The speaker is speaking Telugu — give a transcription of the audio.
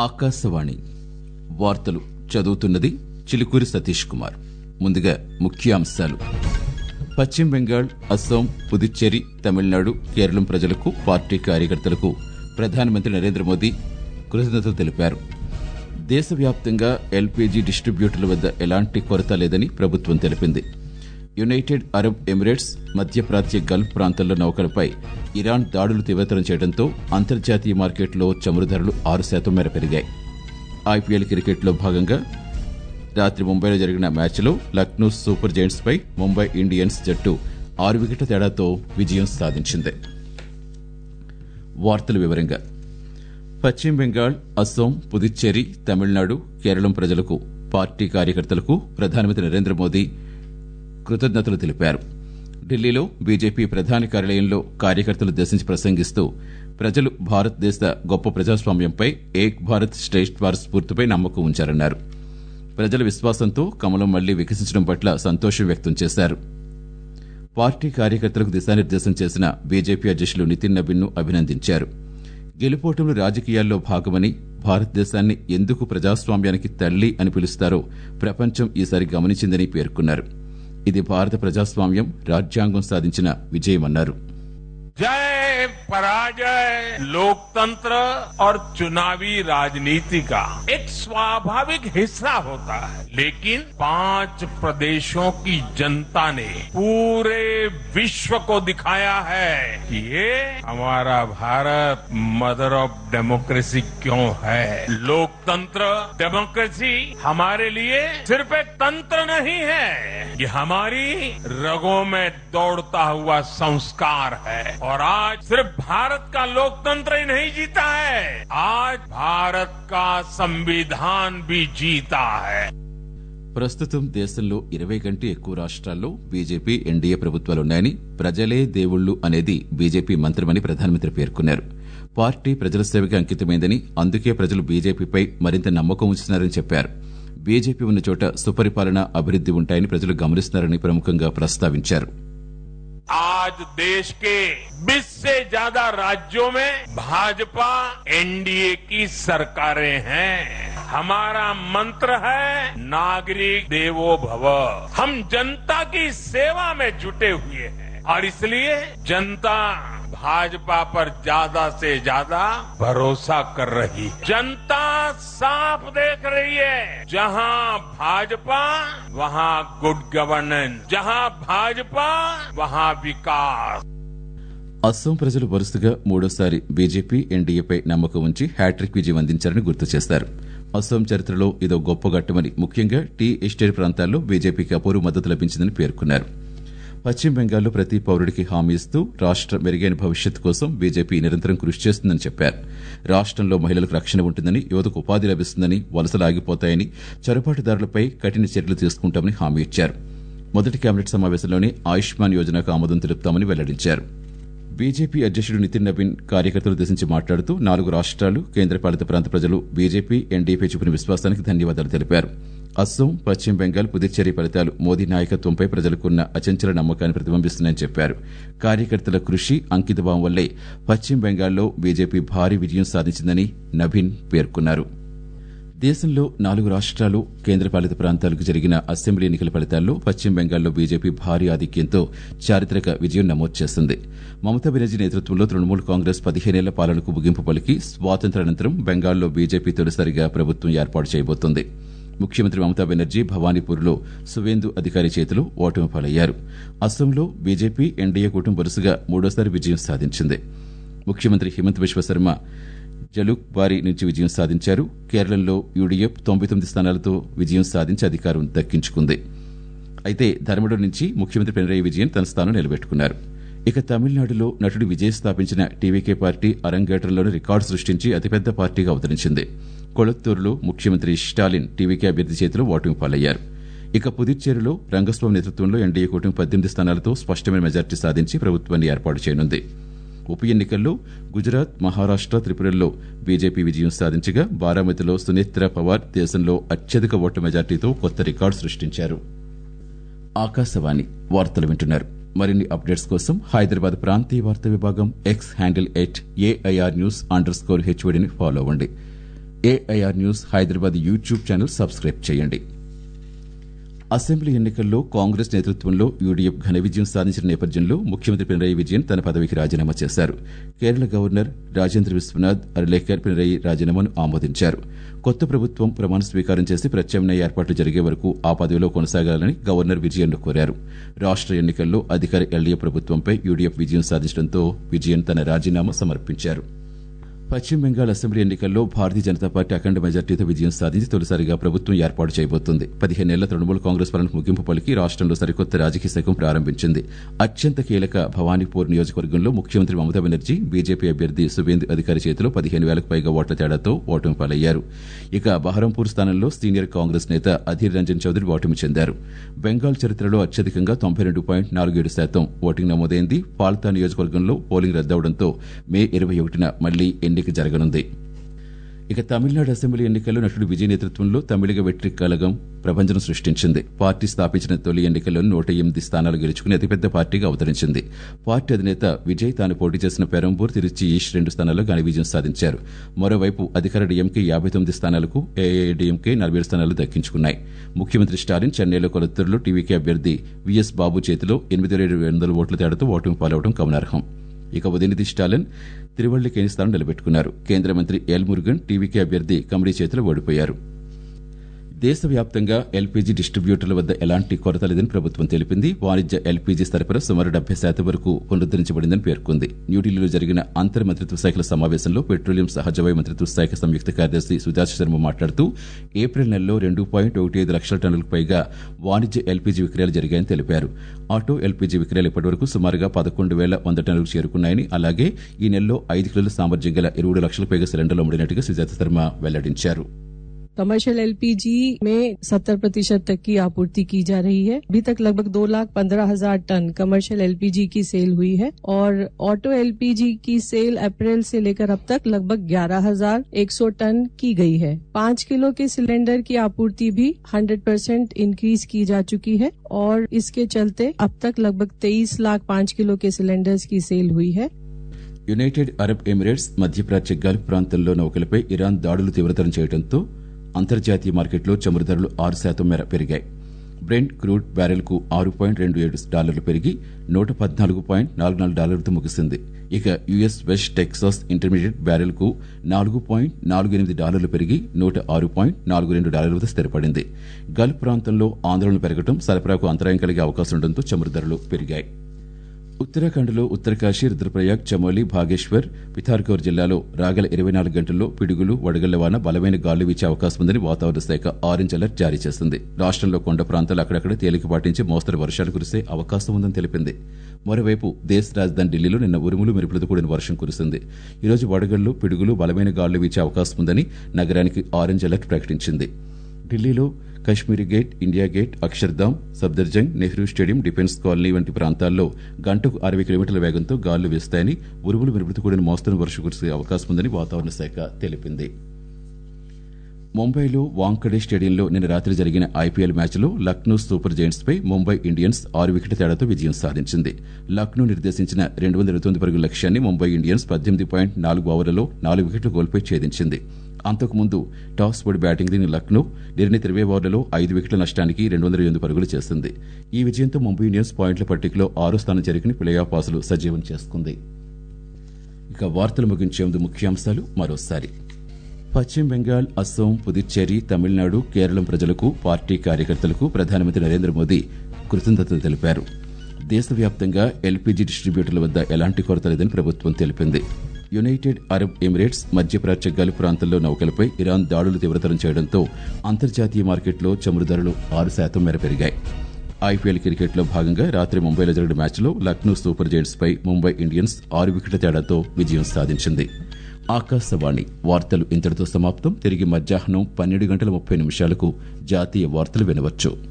ఆకాశవాణి వార్తలు చదువుతున్నది చిలుకూరి సతీష్ కుమార్ ముందుగా ముఖ్యాంశాలు పశ్చిమ బెంగాల్ అస్సాం పుదుచ్చేరి తమిళనాడు కేరళం ప్రజలకు పార్టీ కార్యకర్తలకు ప్రధానమంత్రి నరేంద్ర మోదీ కృతజ్ఞతలు తెలిపారు దేశవ్యాప్తంగా ఎల్పీజీ డిస్ట్రిబ్యూటర్ల వద్ద ఎలాంటి కొరత లేదని ప్రభుత్వం తెలిపింది యునైటెడ్ అరబ్ ఎమిరేట్స్ మధ్యప్రాచ్య గల్ఫ్ ప్రాంతాల్లో నౌకలపై ఇరాన్ దాడులు తీవ్రతరం చేయడంతో అంతర్జాతీయ మార్కెట్లో చమురు ధరలు ఆరు శాతం మేర పెరిగాయి ఐపీఎల్ క్రికెట్లో భాగంగా రాత్రి ముంబైలో జరిగిన మ్యాచ్లో లక్నో సూపర్ జైంట్స్ పై ముంబై ఇండియన్స్ జట్టు ఆరు వికెట్ల తేడాతో విజయం సాధించింది వార్తల వివరంగా పశ్చిమ బెంగాల్ అస్సాం పుదుచ్చేరి తమిళనాడు కేరళం ప్రజలకు పార్టీ కార్యకర్తలకు ప్రధానమంత్రి నరేంద్ర మోదీ కృతజ్ఞతలు తెలిపారు ఢిల్లీలో బీజేపీ ప్రధాన కార్యాలయంలో కార్యకర్తలు దర్శించి ప్రసంగిస్తూ ప్రజలు భారతదేశ గొప్ప ప్రజాస్వామ్యంపై ఏక్ భారత్ శ్రేష్ఠ్ భారత్ స్ఫూర్తిపై నమ్మకం ఉంచారన్నారు ప్రజల విశ్వాసంతో కమలం మళ్లీ వికసించడం పట్ల సంతోషం వ్యక్తం చేశారు పార్టీ కార్యకర్తలకు దిశానిర్దేశం చేసిన బీజేపీ అధ్యక్షులు నితిన్ నబీన్ ను అభినందించారు గెలుపోటములు రాజకీయాల్లో భాగమని భారతదేశాన్ని ఎందుకు ప్రజాస్వామ్యానికి తల్లి అని పిలుస్తారో ప్రపంచం ఈసారి గమనించిందని పేర్కొన్నారు ఇది భారత ప్రజాస్వామ్యం రాజ్యాంగం సాధించిన విజయమన్నారు जय पराजय लोकतंत्र और चुनावी राजनीति का एक स्वाभाविक हिस्सा होता है लेकिन पांच प्रदेशों की जनता ने पूरे विश्व को दिखाया है कि ये हमारा भारत मदर ऑफ डेमोक्रेसी क्यों है लोकतंत्र डेमोक्रेसी हमारे लिए सिर्फ एक तंत्र नहीं है ये हमारी रगों में दौड़ता हुआ संस्कार है और आज सिर्फ भारत का लोकतंत्र ही नहीं जीता है आज भारत का संविधान भी जीता है ప్రస్తుతం దేశంలో ఇరవై కంటే ఎక్కువ రాష్ట్రాల్లో బీజేపీ ఎన్డీఏ ప్రభుత్వాలున్నాయని ప్రజలే దేవుళ్లు అనేది బీజేపీ మంత్రమని ప్రధానమంత్రి పేర్కొన్నారు పార్టీ ప్రజల సేవకి అంకితమైందని అందుకే ప్రజలు బీజేపీపై మరింత నమ్మకం ఉంచుతున్నారని చెప్పారు బీజేపీ ఉన్న చోట సుపరిపాలన అభివృద్ది ఉంటాయని ప్రజలు గమనిస్తున్నారని ప్రముఖంగా ప్రస్తావించారు आज देश के 20 से ज्यादा राज्यों में भाजपा एनडीए की सरकारें हैं हमारा मंत्र है नागरिक देवो भव हम जनता की सेवा में जुटे हुए हैं और इसलिए जनता भाजपा पर ज्यादा से ज्यादा भरोसा कर रही है जनता साफ देख रही है जहां भाजपा वहां गुड गवर्नेंस जहां भाजपा वहां विकास అస్సాం ప్రజలు వరుసగా మూడోసారి బీజేపీ ఎన్డీఏపై నమ్మకం ఉంచి హ్యాట్రిక్ విజయం అందించారని గుర్తు చేశారు అస్సాం చరిత్రలో ఇదో గొప్ప ఘట్టమని ముఖ్యంగా టీ ఎస్టేట్ ప్రాంతాల్లో బీజేపీకి అపూర్వ మద్దతు లభించిందని పేర్కొన్నారు పశ్చిమ బెంగాల్లో ప్రతి పౌరుడికి హామీ ఇస్తూ రాష్ట మెరుగైన భవిష్యత్తు కోసం బీజేపీ నిరంతరం కృషి చేస్తుందని చెప్పారు రాష్టంలో మహిళలకు రక్షణ ఉంటుందని యువతకు ఉపాధి లభిస్తుందని వలసలు ఆగిపోతాయని చొరబాటుదారులపై కఠిన చర్యలు తీసుకుంటామని హామీ ఇచ్చారు మొదటి కేబినెట్ సమావేశంలోనే ఆయుష్మాన్ యోజనకు ఆమోదం తెలుపుతామని వెల్లడించారు బీజేపీ అధ్యక్షుడు నితిన్ నవీన్ కార్యకర్తలు ఉద్దేశించి మాట్లాడుతూ నాలుగు రాష్ట్రాలు కేంద్రపాలిత ప్రాంత ప్రజలు బీజేపీ ఎన్డీపీ చూపిన విశ్వాసానికి ధన్యవాదాలు తెలిపారు అస్సాం పశ్చిమ బెంగాల్ పుదుచ్చేరి ఫలితాలు మోదీ నాయకత్వంపై ప్రజలకున్న అచంచల నమ్మకాన్ని ప్రతిబింబిస్తున్నాయని చెప్పారు కార్యకర్తల కృషి అంకితభావం వల్లే పశ్చిమ బెంగాల్లో బీజేపీ భారీ విజయం సాధించిందని నవీన్ పేర్కొన్నారు దేశంలో నాలుగు రాష్ట్రాలు కేంద్రపాలిత ప్రాంతాలకు జరిగిన అసెంబ్లీ ఎన్నికల ఫలితాల్లో పశ్చిమ బెంగాల్లో బీజేపీ భారీ ఆధిక్యంతో చారిత్రక విజయం నమోదు చేసింది మమతా బెనర్జీ నేతృత్వంలో తృణమూల్ కాంగ్రెస్ పదిహేనేళ్ల పాలనకు ముగింపు పలికి స్వాతంత్రానంతరం బెంగాల్లో బీజేపీ తొలిసారిగా ప్రభుత్వం ఏర్పాటు చేయబోతోంది ముఖ్యమంత్రి మమతా బెనర్జీ భవానీపూర్లో సువేందు అధికారి చేతిలో ఓటమి పాలయ్యారు అస్సాంలో బీజేపీ ఎన్డీఏ కూటమి వరుసగా మూడోసారి విజయం సాధించింది ముఖ్యమంత్రి హిమంత్ విశ్వశర్మ జలుక్ బారి నుంచి విజయం సాధించారు కేరళంలో యూడీఎఫ్ తొంభై తొమ్మిది స్థానాలతో విజయం సాధించి అధికారం దక్కించుకుంది అయితే ధర్మడు నుంచి ముఖ్యమంత్రి పినరయి విజయన్ తన స్థానం నిలబెట్టుకున్నారు ఇక తమిళనాడులో నటుడు విజయ్ స్థాపించిన టీవీకే పార్టీ అరంగేటంలోని రికార్డు సృష్టించి అతిపెద్ద పార్టీగా అవతరించింది కొళత్తూరులో ముఖ్యమంత్రి స్టాలిన్ టీవీకే అభ్యర్థి చేతిలో ఓటమి పాలయ్యారు ఇక పుదుచ్చేరిలో రంగస్వామి నేతృత్వంలో ఎన్డీఏ కూటమి పద్దెనిమిది స్థానాలతో స్పష్టమైన మెజార్టీ సాధించి ప్రభుత్వాన్ని ఏర్పాటు చేయనుంది ఉప ఎన్నికల్లో గుజరాత్ మహారాష్ట త్రిపురల్లో బీజేపీ విజయం సాధించగా బారామతిలో సునేత్ర పవార్ దేశంలో అత్యధిక ఓట్ల మెజార్టీతో కొత్త రికార్డు సృష్టించారు ఆకాశవాణి వార్తలు వింటున్నారు మరిన్ని అప్డేట్స్ కోసం హైదరాబాద్ ప్రాంతీయ వార్తా విభాగం X handle at AIR news under score హెచ్ఓడిని ఫాలో అవ్వండి AIR news Hyderabad YouTube channel subscribe చేయండి అసెంబ్లీ ఎన్నికల్లో కాంగ్రెస్ నేతృత్వంలో యూడీఎఫ్ ఘన విజయం సాధించిన నేపథ్యంలో ముఖ్యమంత్రి పినరయి విజయన్ తన పదవికి రాజీనామా చేశారు కేరళ గవర్నర్ రాజేంద్ర విశ్వనాథ్ అర్లేకర్ పినరయి రాజీనామాను ఆమోదించారు కొత్త ప్రభుత్వం ప్రమాణ స్వీకారం చేసి ప్రత్యామ్నాయ ఏర్పాట్లు జరిగే వరకు ఆ పదవిలో కొనసాగాలని గవర్నర్ విజయన్ను కోరారు రాష్ట్ర ఎన్నికల్లో అధికార ఎల్డీఎఫ్ ప్రభుత్వంపై యూడీఎఫ్ విజయం సాధించడంతో విజయన్ తన రాజీనామా సమర్పించారు పశ్చిమ బెంగాల్ అసెంబ్లీ ఎన్నికల్లో భారతీయ జనతా పార్టీ అఖండ మెజార్టీతో విజయం సాధించి తొలిసారిగా ప్రభుత్వం ఏర్పాటు చేయబోతోంది పదిహేనేళ్ల తృణమూల కాంగ్రెస్ పాలనకు ముగింపు పలికి రాష్ట్రంలో సరికొత్త రాజకీయ శకం ప్రారంభించింది అత్యంత కీలక భవానీపూర్ నియోజకవర్గంలో ముఖ్యమంత్రి మమతా బెనర్జీ బీజేపీ అభ్యర్థి సువేందు అధికారి చేతిలో పదిహేను వేలకు పైగా ఓట్ల తేడాతో ఓటమి పాలయ్యారు ఇక బహరంపూర్ స్థానంలో సీనియర్ కాంగ్రెస్ నేత అధీర్ రంజన్ చౌదరి ఓటమి చెందారు బెంగాల్ చరిత్రలో అత్యధికంగా తొంభై రెండు పాయింట్ నాలుగు ఏడు శాతం ఓటింగ్ నమోదైంది పాల్తా నియోజకవర్గంలో పోలింగ్ రద్దవడంతో మే ఇరవై ఒకటిన మళ్లీ ఎన్నిక జరగనుంది ఇక తమిళనాడు అసెంబ్లీ ఎన్నికల్లో నటుడు విజయ్ నేతృత్వంలో తమిళిగ వెట్రి కలగం ప్రభంజనం సృష్టించింది పార్టీ స్థాపించిన తొలి ఎన్నికల్లో నూట ఎనిమిది స్థానాలు గెలుచుకుని అతిపెద్ద పార్టీగా అవతరించింది పార్టీ అధినేత విజయ్ తాను పోటీ చేసిన పెరంబూర్ తిరుచి ఈష్ రెండు స్థానాల్లో ఘన విజయం సాధించారు మరోవైపు అధికార డీఎంకే యాభై తొమ్మిది స్థానాలకు ఏఐడిఎంకే నలభై స్థానాలు దక్కించుకున్నాయి ముఖ్యమంత్రి స్టాలిన్ చెన్నైలో కొలత్తూరులో టీవీకే అభ్యర్థి విఎస్ బాబు చేతిలో ఎనిమిది వేల ఏడు వందల ఓట్ల తేడాతో ఓటమి పాలవడం గమనార్హం ఇక ఉదయనిధి స్టాలిన్ తిరువళ్లికేని స్థానం నిలబెట్టుకున్నారు కేంద్ర మంత్రి ఎల్ మురుగన్ టీవీకే అభ్యర్థి కమడీ చేతిలో ఓడిపోయారు దేశవ్యాప్తంగా ఎల్పీజీ డిస్ట్రిబ్యూటర్ల వద్ద ఎలాంటి కొరత లేదని ప్రభుత్వం తెలిపింది వాణిజ్య ఎల్పీజీ సరఫరా సుమారు డెబ్బై శాతం వరకు పునరుద్దరించబడిందని పేర్కొంది న్యూఢిల్లీలో జరిగిన అంతర్ మంత్రిత్వ శాఖల సమావేశంలో పెట్రోలియం సహజవాయు మంత్రిత్వ శాఖ సంయుక్త కార్యదర్శి సుజాత శర్మ మాట్లాడుతూ ఏప్రిల్ నెలలో రెండు పాయింట్ ఒకటి ఐదు లక్షల టన్నులకు పైగా వాణిజ్య ఎల్పీజీ విక్రయాలు జరిగాయని తెలిపారు ఆటో ఎల్పీజీ విక్రయాలు ఇప్పటివరకు సుమారుగా పదకొండు వేల వంద టన్నులకు చేరుకున్నాయని అలాగే ఈ నెలలో ఐదు కిలోల సామర్థ్యం గల ఇరవై లక్షల పైగా సిలిండర్లు అమ్ముడినట్టుగా సుజాత శర్మ వెల్లడించారు कमर्शियल एलपीजी में 70 प्रतिशत तक की आपूर्ति की जा रही है अभी तक लगभग दो लाख पंद्रह हजार टन कमर्शियल एलपीजी की सेल हुई है और ऑटो एलपीजी की सेल अप्रैल से लेकर अब तक लगभग ग्यारह हजार एक सौ टन की गई है पाँच किलो के सिलेंडर की आपूर्ति भी 100 परसेंट इंक्रीज की जा चुकी है और इसके चलते अब तक लगभग तेईस लाख पाँच किलो के सिलेंडर्स की सेल हुई है యునైటెడ్ అరబ్ ఎమిరేట్స్ మధ్యప్రాచ్య గల్ఫ్ ప్రాంతంలో నౌకలపై ఇరాన్ దాడులు తీవ్రతరం చేయడంతో అంతర్జాతీయ మార్కెట్లో చమురు ధరలు ఆరు శాతం మేర పెరిగాయి బ్రెంట్ క్రూడ్ బ్యారెల్కు ఆరు పాయింట్ రెండు ఏడు డాలర్లు పెరిగి నూట పద్నాలుగు పాయింట్ నాలుగు నాలుగు డాలర్లతో ముగిసింది ఇక యుఎస్ వెస్ట్ టెక్సాస్ ఇంటర్మీడియట్ బ్యారెల్కు నాలుగు పాయింట్ నాలుగు ఎనిమిది డాలర్లు పెరిగి నూట ఆరు పాయింట్ నాలుగు రెండు డాలర్లతో స్థిరపడింది గల్ఫ్ ప్రాంతంలో ఆందోళన పెరగడం సరఫరాకు అంతరాయం కలిగే అవకాశం ఉండడంతో చమురు ధరలు పెరిగాయి ఉత్తరాఖండ్లో ఉత్తరకాశీ రుద్రప్రయాగ్ చమోలి భాగేశ్వర్ పిథార్గౌర్ జిల్లాలో రాగల ఇరవై నాలుగు గంటల్లో పిడుగులు వడగళ్ల వాన బలమైన గాలు వీచే అవకాశం ఉందని వాతావరణ శాఖ ఆరెంజ్ అలర్ట్ జారీ చేసింది రాష్ట్రంలో కొండ ప్రాంతాలు అక్కడక్కడ తేలికపాటి నుంచి మోస్తరు వర్షాలు కురిసే అవకాశం ఉందని తెలిపింది మరోవైపు దేశ రాజధాని ఢిల్లీలో నిన్న ఉరుములు మెరుపులతో కూడిన వర్షం కురిసింది ఈరోజు వడగళ్లు పిడుగులు బలమైన గాలు వీచే అవకాశం ఉందని నగరానికి ఆరెంజ్ అలర్ట్ ప్రకటించింది ఢిల్లీలో Kashmiri gate India gate Akshardham Safdarjung Nehru stadium defence colony వంటి ప్రాంతాల్లో గంటకు అరవై కిలోమీటర్ల వేగంతో గాలులు వీస్తాయని ఉరుములు మెరుపులతో కూడిన మోస్తరు వర్షం కురిసే అవకాశం ఉందని వాతావరణ శాఖ తెలిపింది ముంబైలో వాంకడే స్టేడియంలో నిన్న రాత్రి జరిగిన ఐపీఎల్ మ్యాచ్లో లక్నో సూపర్ జైంట్స్ పై ముంబై ఇండియన్స్ ఆరు వికెట్ల తేడాతో విజయం సాధించింది లక్నో నిర్దేశించిన రెండు వందల ఇరవై తొమ్మిది పరుగుల లక్ష్యాన్ని ముంబై ఇండియన్స్ పద్దెనిమిది పాయింట్ నాలుగు ఓవర్లలో నాలుగు వికెట్లు కోల్పోయి ఛేదించింది అంతకుముందు టాస్ ఓడి బ్యాటింగ్ దిగిన లక్నో నిర్ణీత ఇరవై ఓవర్లలో ఐదు వికెట్ల నష్టానికి రెండు వందల ఎనిమిది పరుగులు చేసింది ఈ విజయంతో ముంబై ఇండియన్స్ పాయింట్ల పట్టికలో ఆరో స్థానం చేరుకుని ప్లే ఆఫ్ ఆశలు సజీవం చేసుకుంది ఇక వార్తలు ముగించే ముందు ముఖ్యాంశాలు మరోసారి పశ్చిమ బెంగాల్ అస్సోం పుదుచ్చేరి తమిళనాడు కేరళం ప్రజలకు పార్టీ కార్యకర్తలకు ప్రధానమంత్రి నరేంద్ర మోదీ కృతజ్ఞతలు తెలిపారు దేశవ్యాప్తంగా ఎల్పీజీ డిస్ట్రిబ్యూటర్ల వద్ద ఎలాంటి కొరత లేదని ప్రభుత్వం తెలిపింది యునైటెడ్ అరబ్ ఎమిరేట్స్ మధ్యప్రాచ్య గల్ఫ్ ప్రాంతంలో నౌకలపై ఇరాన్ దాడులు తీవ్రతరం చేయడంతో అంతర్జాతీయ మార్కెట్లో చమురు ధరలు ఆరు శాతం మేర పెరిగాయి ఐపీఎల్ క్రికెట్లో భాగంగా రాత్రి ముంబైలో జరిగిన మ్యాచ్లో లక్నో సూపర్ జైంట్స్ పై ముంబై ఇండియన్స్ ఆరు వికెట్ల తేడాతో విజయం సాధించింది ఆకాశవాణి వార్తలు ఇంతటితో సమాప్తం తిరిగి మధ్యాహ్నం పన్నెండు గంటల ముప్పై నిమిషాలకు జాతీయ వార్తలు వినవచ్చు